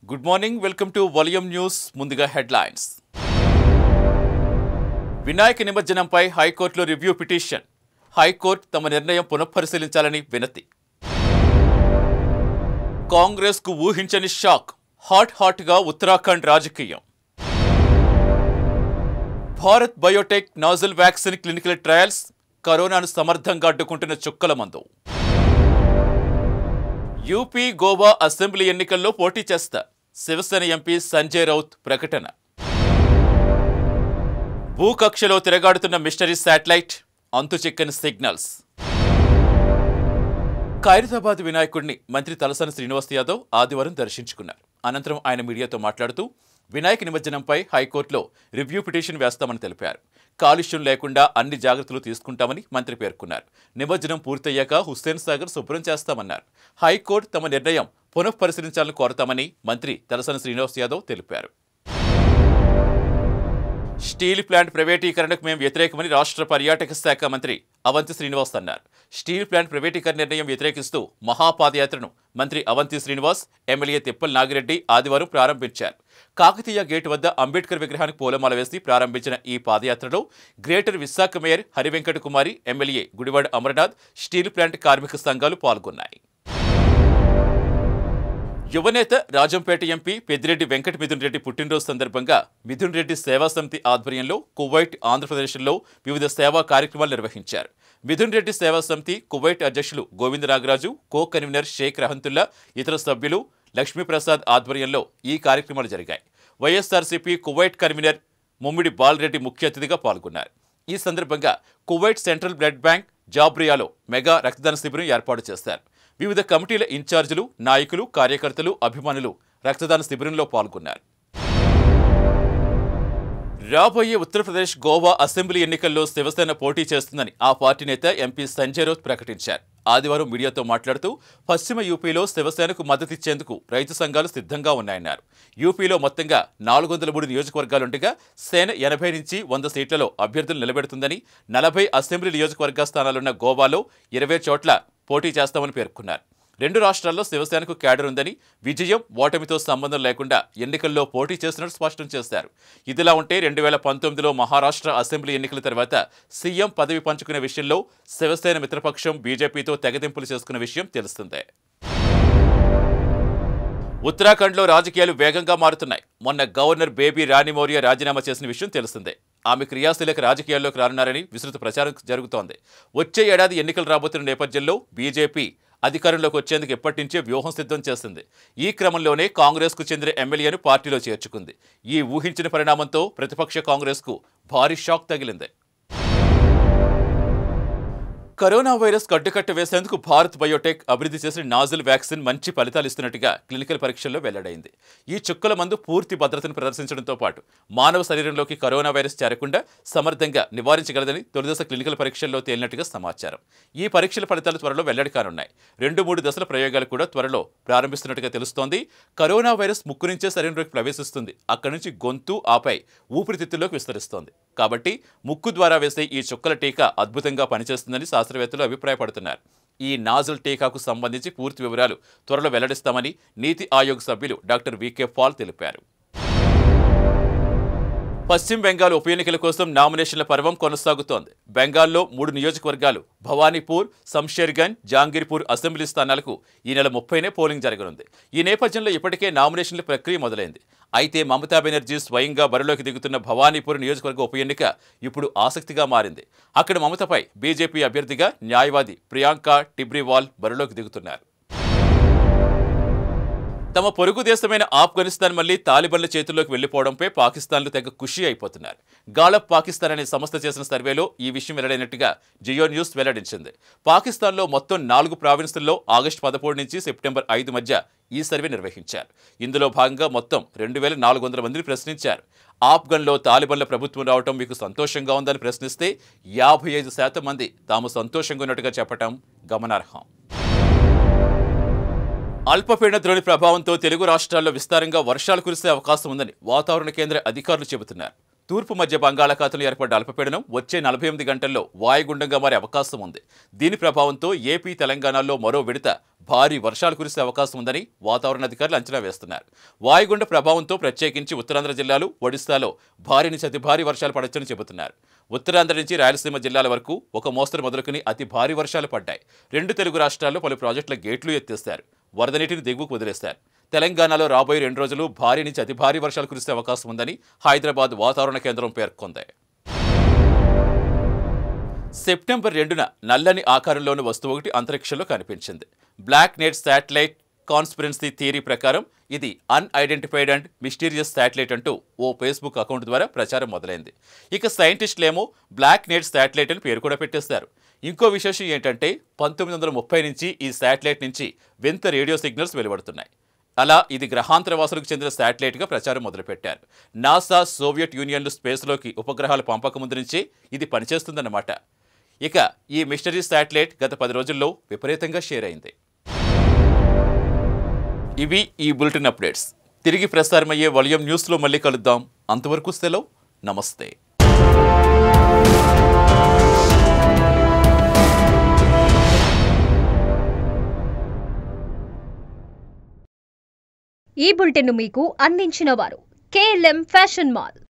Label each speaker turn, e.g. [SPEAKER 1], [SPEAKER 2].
[SPEAKER 1] good morning welcome to volume news ముందుగా headlines Vinayaka నిమజ్జనంపై హైకోర్టులో రివ్యూ పిటిషన్ హైకోర్టు తమ నిర్ణయం పునఃపరిశీలించాలని వినతి కాంగ్రెస్కు ఊహించని షాక్ హాట్ హాట్గా ఉత్తరాఖండ్ రాజకీయం Bharat biotech nasal vaccine clinical trials కరోనాను సమర్థంగా అడ్డుకుంటున్న చుక్కల మందు యూపీ గోవా అసెంబ్లీ ఎన్నికల్లో పోటీ చేస్తా శివసేన ఎంపీ సంజయ్ రౌత్ ప్రకటన భూకక్షలో తిరగాడుతున్న మిస్టరీ శాటిలైట్ అంతుచిక్కని సిగ్నల్స్ ఖైరతాబాద్ వినాయకుడిని మంత్రి తలసాని శ్రీనివాస్ యాదవ్ ఆదివారం దర్శించుకున్నారు అనంతరం ఆయన మీడియాతో మాట్లాడుతూ వినాయక నిమజ్జనంపై హైకోర్టులో రివ్యూ పిటిషన్ వేస్తామని తెలిపారు కాలుష్యం లేకుండా అన్ని జాగ్రత్తలు తీసుకుంటామని మంత్రి పేర్కొన్నారు నిమజ్జనం పూర్తయ్యాక హుస్సేన్ సాగర్ శుభ్రం చేస్తామన్నారు హైకోర్టు తమ నిర్ణయం పునఃపరిశీలించాలని కోరతామని మంత్రి తలసాని శ్రీనివాస్ యాదవ్ తెలిపారు స్టీల్ ప్లాంట్ ప్రైవేటీకరణకు మేము వ్యతిరేకమని రాష్ట్ర పర్యాటక శాఖ మంత్రి అవంతి శ్రీనివాస్ అన్నారు స్టీల్ ప్లాంట్ ప్రైవేటీకరణ నిర్ణయం వ్యతిరేకిస్తూ మహాపాదయాత్రను మంత్రి అవంతి శ్రీనివాస్ ఎమ్మెల్యే తిప్పల్ నాగిరెడ్డి ఆదివారం ప్రారంభించారు కాకతీయ గేట్ వద్ద అంబేద్కర్ విగ్రహానికి పూలమాల వేసి ప్రారంభించిన ఈ పాదయాత్రలో greater Visakha mayor Harivenkata Kumari MLA Gudivada Amarnath steel plant కార్మిక సంఘాలు పాల్గొన్నాయి యువనేత రాజంపేట ఎంపీ పెద్దిరెడ్డి వెంకట మిథున్ రెడ్డి పుట్టినరోజు సందర్భంగా మిథున్ రెడ్డి సేవా సమితి ఆధ్వర్యంలో కువైట్ ఆంధ్రప్రదేశ్లో వివిధ సేవా కార్యక్రమాలు నిర్వహించారు మిథున్ రెడ్డి సేవా సమితి కువైట్ అధ్యక్షులు గోవింద నాగరాజు కో కన్వీనర్ షేక్ రహంతుల్లా ఇతర సభ్యులు లక్ష్మీప్రసాద్ ఆధ్వర్యంలో ఈ కార్యక్రమాలు జరిగాయి వైఎస్ఆర్సీపీ కువైట్ కన్వీనర్ ముమ్మిడి బాలరెడ్డి ముఖ్య అతిథిగా పాల్గొన్నారు ఈ సందర్భంగా కువైట్ సెంట్రల్ బ్లడ్ బ్యాంక్ జాబ్రియాలో మెగా రక్తదాన శిబిరం ఏర్పాటు చేశారు వివిధ కమిటీల ఇన్ఛార్జీలు నాయకులు కార్యకర్తలు అభిమానులు రక్తదాన శిబిరంలో పాల్గొన్నారు రాబోయే ఉత్తరప్రదేశ్ గోవా అసెంబ్లీ ఎన్నికల్లో శివసేన పోటీ చేస్తుందని ఆ పార్టీ నేత ఎంపీ సంజయ్ రౌత్ ప్రకటించారు ఆదివారం మీడియాతో మాట్లాడుతూ పశ్చిమ యూపీలో శివసేనకు మద్దతిచ్చేందుకు రైతు సంఘాలు సిద్ధంగా ఉన్నాయన్నారు యూపీలో మొత్తంగా నాలుగు వందల మూడు నియోజకవర్గాలుండగా సేన ఎనభై నుంచి వంద సీట్లలో అభ్యర్థులు నిలబెడుతుందని నలభై అసెంబ్లీ నియోజకవర్గ స్థానాలున్న గోవాలో ఇరవై చోట్ల పోటీ చేస్తామని పేర్కొన్నారు రెండు రాష్ట్రాల్లో శివసేనకు క్యాడర్ ఉందని విజయం ఓటమితో సంబంధం లేకుండా ఎన్నికల్లో పోటీ చేస్తున్నట్టు స్పష్టం చేశారు ఇదిలా ఉంటే రెండు వేల పంతొమ్మిదిలో మహారాష్ట్ర అసెంబ్లీ ఎన్నికల తర్వాత సీఎం పదవి పంచుకునే విషయంలో శివసేన మిత్రపక్షం బీజేపీతో తెగదింపులు చేసుకున్న విషయం తెలుస్తుందే ఉత్తరాఖండ్లో రాజకీయాలు వేగంగా మారుతున్నాయి మొన్న గవర్నర్ బేబీ రాణి మౌర్య రాజీనామా చేసిన విషయం తెలిసిందే ఆమె క్రియాశీలక రాజకీయాల్లోకి రానున్నారని విస్తృత ప్రచారం జరుగుతోంది వచ్చే ఏడాది ఎన్నికలు రాబోతున్న నేపథ్యంలో బీజేపీ అధికారంలోకి వచ్చేందుకు ఎప్పటి నుంచే వ్యూహం సిద్ధం చేసింది ఈ క్రమంలోనే కాంగ్రెస్కు చెందిన ఎమ్మెల్యేను పార్టీలో చేర్చుకుంది ఈ ఊహించిన పరిణామంతో ప్రతిపక్ష కాంగ్రెస్కు భారీ షాక్ తగిలింది కరోనా వైరస్ కట్టుకట్ట వేసేందుకు భారత్ బయోటెక్ అభివృద్ధి చేసిన నాజిల్ వ్యాక్సిన్ మంచి ఫలితాలు ఇస్తున్నట్టుగా క్లినికల్ పరీక్షల్లో వెల్లడైంది ఈ చుక్కల మందు పూర్తి భద్రతను ప్రదర్శించడంతో పాటు మానవ శరీరంలోకి కరోనా వైరస్ చేరకుండా సమర్థంగా నివారించగలదని తొలిదశ క్లినికల్ పరీక్షల్లో తేలినట్టుగా సమాచారం ఈ పరీక్షల ఫలితాలు త్వరలో వెల్లడి కానున్నాయి రెండు మూడు దశల ప్రయోగాలు కూడా త్వరలో ప్రారంభిస్తున్నట్టుగా తెలుస్తోంది కరోనా వైరస్ ముక్కు నుంచే శరీరంలోకి ప్రవేశిస్తుంది అక్కడి నుంచి గొంతు ఆపై ఊపిరితిత్తుల్లోకి విస్తరిస్తోంది కాబట్టి ముక్కు ద్వారా వేసే ఈ చుక్కల టీకా అద్భుతంగా పనిచేస్తుందని శాస్త్రవేత్తలు అభిప్రాయపడుతున్నారు ఈ నాజల్ టీకాకు సంబంధించి పూర్తి వివరాలు త్వరలో వెల్లడిస్తామని నీతి ఆయోగ్ సభ్యులు డాక్టర్ వికే పాల్ తెలిపారు పశ్చిమ బెంగాల్ ఉప ఎన్నికల కోసం నామినేషన్ల పర్వం కొనసాగుతోంది బెంగాల్లో మూడు నియోజకవర్గాలు భవానీపూర్ శంషేర్గంజ్ జాంగీర్పూర్ అసెంబ్లీ స్థానాలకు ఈ నెల ముప్పైనే పోలింగ్ జరగనుంది ఈ నేపథ్యంలో ఇప్పటికే నామినేషన్ల ప్రక్రియ మొదలైంది అయితే మమతా బెనర్జీ స్వయంగా బరిలోకి దిగుతున్న భవానీపూర్ నియోజకవర్గ ఉప ఎన్నిక ఇప్పుడు ఆసక్తిగా మారింది అక్కడ మమతపై బీజేపీ అభ్యర్థిగా న్యాయవాది ప్రియాంక టిబ్రివాల్ బరిలోకి దిగుతున్నారు తమ పొరుగు దేశమైన ఆఫ్ఘనిస్తాన్ మళ్లీ తాలిబన్ల చేతుల్లోకి వెళ్లిపోవడంపై పాకిస్తాన్లు తెగ ఖుషి అయిపోతున్నారు గాలప్ పాకిస్తాన్ అనే సంస్థ చేసిన సర్వేలో ఈ విషయం వెల్లడైనట్టుగా జియో న్యూస్ వెల్లడించింది పాకిస్తాన్లో మొత్తం నాలుగు ప్రావిన్సుల్లో ఆగస్టు పదమూడు నుంచి సెప్టెంబర్ ఐదు మధ్య ఈ సర్వే నిర్వహించారు ఇందులో భాగంగా మొత్తం రెండు వేల నాలుగు వందల మందిని ప్రశ్నించారు ఆఫ్ఘన్లో తాలిబన్ల ప్రభుత్వం రావడం మీకు సంతోషంగా ఉందని ప్రశ్నిస్తే యాభై ఐదు శాతం మంది తాము సంతోషంగా ఉన్నట్టుగా చెప్పటం గమనార్హం అల్పపీడన ద్రోణి ప్రభావంతో తెలుగు రాష్ట్రాల్లో విస్తారంగా వర్షాలు కురిసే అవకాశం ఉందని వాతావరణ కేంద్ర అధికారులు చెబుతున్నారు తూర్పు మధ్య బంగాళాఖాతంలో ఏర్పడ్డ అల్పపీడనం వచ్చే నలభై ఎనిమిది గంటల్లో వాయుగుండంగా మారే అవకాశం ఉంది దీని ప్రభావంతో ఏపీ తెలంగాణలో మరో విడత భారీ వర్షాలు కురిసే అవకాశం ఉందని వాతావరణ అధికారులు అంచనా వేస్తున్నారు వాయుగుండ ప్రభావంతో ప్రత్యేకించి ఉత్తరాంధ్ర జిల్లాలు ఒడిశాలో భారీ నుంచి అతి భారీ వర్షాలు పడొచ్చని చెబుతున్నారు ఉత్తరాంధ్ర నుంచి రాయలసీమ జిల్లాల వరకు ఒక మోస్తరు మొదలుకుని అతి భారీ వర్షాలు పడ్డాయి రెండు తెలుగు రాష్ట్రాల్లో పలు ప్రాజెక్టుల గేట్లు ఎత్తేస్తారు వరద నీటిని దిగువకు వదిలేశారు తెలంగాణలో రాబోయే రెండు రోజులు భారీ నుంచి అతి భారీ వర్షాలు కురిసే అవకాశం ఉందని హైదరాబాద్ వాతావరణ కేంద్రం పేర్కొంది సెప్టెంబర్ రెండున నల్లని ఆకారంలోని వస్తువు ఒకటి అంతరిక్షంలో కనిపించింది black knight satellite conspiracy theory ప్రకారం ఇది అన్ఐడెంటిఫైడ్ అండ్ మిస్టీరియస్ శాటిలైట్ అంటూ ఓ ఫేస్బుక్ అకౌంట్ ద్వారా ప్రచారం మొదలైంది ఇక సైంటిస్టులేమో బ్లాక్ నెట్ శాటిలైట్ అని పేరు కూడా పెట్టేశారు ఇంకో విశేషం ఏంటంటే పంతొమ్మిది వందల ముప్పై నుంచి ఈ శాటిలైట్ నుంచి వింత రేడియో సిగ్నల్స్ వెలువడుతున్నాయి అలా ఇది గ్రహాంతర వాసులకు చెందిన శాటిలైట్గా ప్రచారం మొదలుపెట్టారు నాసా సోవియట్ యూనియన్లు స్పేస్లోకి ఉపగ్రహాలు పంపక ముందు నుంచే ఇది పనిచేస్తుందన్నమాట ఇక ఈ మిస్టరీ శాటిలైట్ గత పది రోజుల్లో విపరీతంగా షేర్ అయింది ఇవి ఈ బులెటిన్ అప్డేట్స్ తిరిగి ప్రసారమయ్యే వలయం న్యూస్లో మళ్ళీ కలుద్దాం అంతవరకు సెలవు నమస్తే
[SPEAKER 2] ఈ బులెటిన్ మీకు అందించిన వారు కేఎల్ఎం ఫ్యాషన్ మాల్